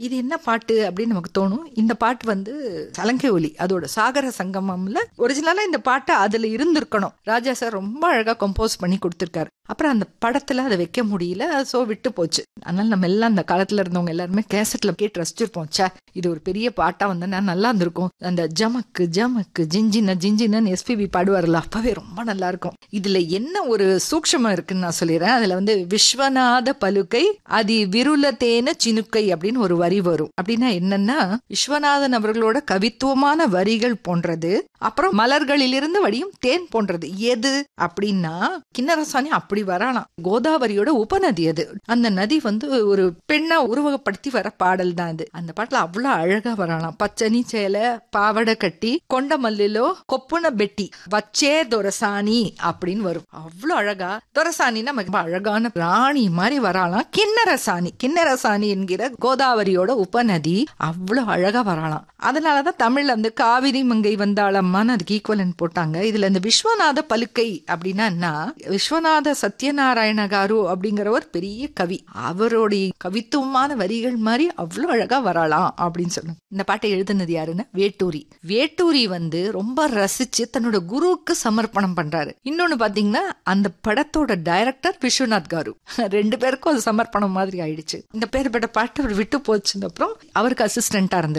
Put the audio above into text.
இது என்ன பாட்டு அப்படின்னு நமக்கு தோணும் இந்த பாட்டு வந்து சலங்கை ஒலி அதோட சாகர சங்கமம்ல ஒரிஜினலா இந்த பாட்டு அதுல இருந்திருக்கணும் ராஜா சார் ரொம்ப அழகா கம்போஸ் பண்ணி கொடுத்திருக்காரு அப்புறம் அந்த படத்துல அதை வைக்க முடியல சோ விட்டு போச்சு அதனால நம்ம எல்லாம் அந்த காலத்துல இருந்தவங்க எல்லாருமே கேசட்ல கேட்டு ரசிச்சிருப்போம் ச்சே இது ஒரு பெரிய பாட்டா வந்தா நல்லா இருந்திருக்கும் அந்த ஜமக்கு ஜமக்கு ஜிஞ்சின ஜிஞ்சினன்னு எஸ்பிபி பாடுவார்ல அப்பவே ரொம்ப நல்லா இருக்கும் இதுல என்ன ஒரு சூக்ஷமம் இருக்குன்னு நான் சொல்லிடுறேன் அதுல வந்து விஸ்வநாத பலுக்கை அதி விருலத்தேன சினுக்கை அப்படின்னு ஒரு வரி வரும் அப்படின்னா என்னன்னா விஸ்வநாதன் அவர்களோட கவித்துவமான வரிகள் போன்றது அப்புறம் மலர்களிலிருந்து வடியும் தேன் போன்றது எது அப்படின்னா கிண்ணரசாணி அப்படி வரலாம் கோதாவரியோட உபநதி அது அந்த நதி வந்து ஒரு பெண்ணா உருவகப்படுத்தி வர பாடல் தான் அது அந்த பாட்டுல அவ்வளவு அழகா வரலாம் பச்சனி சேலை பாவடை கட்டி கொண்ட மல்லிலோ கொப்புன பெட்டி வச்சே துரசாணி அப்படின்னு வரும் அவ்வளவு அழகா துரசாணின்னா ரொம்ப அழகான ராணி மாதிரி வரலாம் கிண்ணரசாணி கிண்ணரசாணி என்கிற கோதாவரியோட உபநதி அவ்வளவு அழகா வரலாம் அதனாலதான் தமிழ்ல வந்து காவிரி மங்கை வந்தாளம்மான்னு அதுக்கு ஈக்குவலன் போட்டாங்க இதுல இந்த விஸ்வநாத பலுக்கை அப்படின்னா என்ன விஸ்வநாத சத்யநாராயண காரு அப்படிங்கிறவர் பெரிய கவி அவருடைய கவித்துவமான வரிகள் மாதிரி அவ்வளவு அழகா வரலாம் அப்படின்னு சொல்லணும் இந்த பாட்டை எழுதுனது யாருன்னா வேட்டூரி வேட்டூரி வந்து ரொம்ப ரசிச்சு தன்னோட குருவுக்கு சமர்ப்பணம் பண்றாரு இன்னொன்னு பாத்தீங்கன்னா அந்த படத்தோட டைரக்டர் விஸ்வநாத் காரு ரெண்டு பேருக்கும் அது சமர்ப்பணம் மாதிரி ஆயிடுச்சு இந்த பேர்பட்ட பாட்டு அவர் விட்டு போச்சுன்னு அப்புறம் அவருக்கு அசிஸ்டண்டா இருந்து